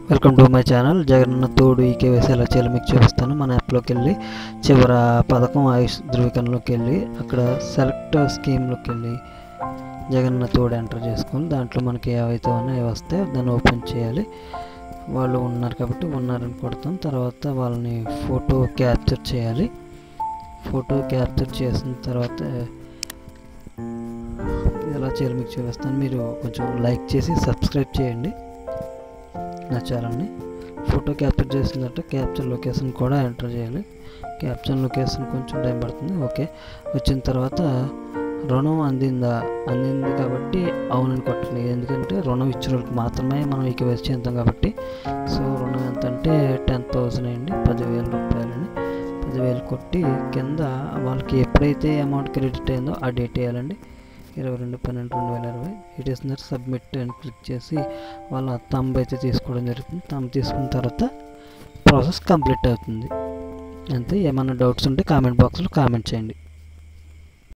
welcome to my channel Jagananna Thodu eKYC ఎలా చేయాలో మీకు చూపిస్తాను మన యాప్లోకి వెళ్ళి చివర పథకం ఆయుష్ ధృవీకరణలోకి వెళ్ళి అక్కడ సెలెక్ట్ స్కీమ్లోకి వెళ్ళి జగనన్న తోడు ఎంటర్ చేసుకొని దాంట్లో మనకి ఏవైతే ఉన్నాయో వస్తే దాన్ని ఓపెన్ చేయాలి వాళ్ళు ఉన్నారు కాబట్టి ఉన్నారని కొడతాం తర్వాత వాళ్ళని ఫోటో క్యాప్చర్ చేయాలి ఫోటో క్యాప్చర్ చేసిన తర్వాత ఎలా చేయాలో మీకు చూపిస్తాను మీరు కొంచెం లైక్ చేసి సబ్స్క్రైబ్ చేయండి నా ఛానల్ని ఫోటో క్యాప్చర్ చేసిన తర్వాత క్యాప్చర్ లొకేషన్ కూడా ఎంటర్ చేయాలి క్యాప్చర్ లొకేషన్ కొంచెం టైం పడుతుంది ఓకే వచ్చిన తర్వాత రుణం అందిందా అందింది కాబట్టి అవునని కొట్టండి ఎందుకంటే రుణం ఇచ్చిన వాళ్ళకి మాత్రమే మనం ఇక వేసి చేద్దాం కాబట్టి సో రుణం ఎంత అంటే టెన్ థౌసండ్ అయ్యండి పదివేల రూపాయలని పదివేలు కొట్టి కింద వాళ్ళకి ఎప్పుడైతే అమౌంట్ క్రెడిట్ అయిందో ఆ డేట్ వేయాలండి ఇరవై రెండు పన్నెండు రెండు వేల ఇరవై ఇట్ ఇస్ నర్ సబ్మిట్ అని క్లిక్ చేసి వాళ్ళ తంబ్ అయితే తీసుకోవడం జరుగుతుంది తంబ్ తీసుకున్న తర్వాత ప్రాసెస్ కంప్లీట్ అవుతుంది అంతే ఏమైనా డౌట్స్ ఉంటే కామెంట్ బాక్స్లో కామెంట్ చేయండి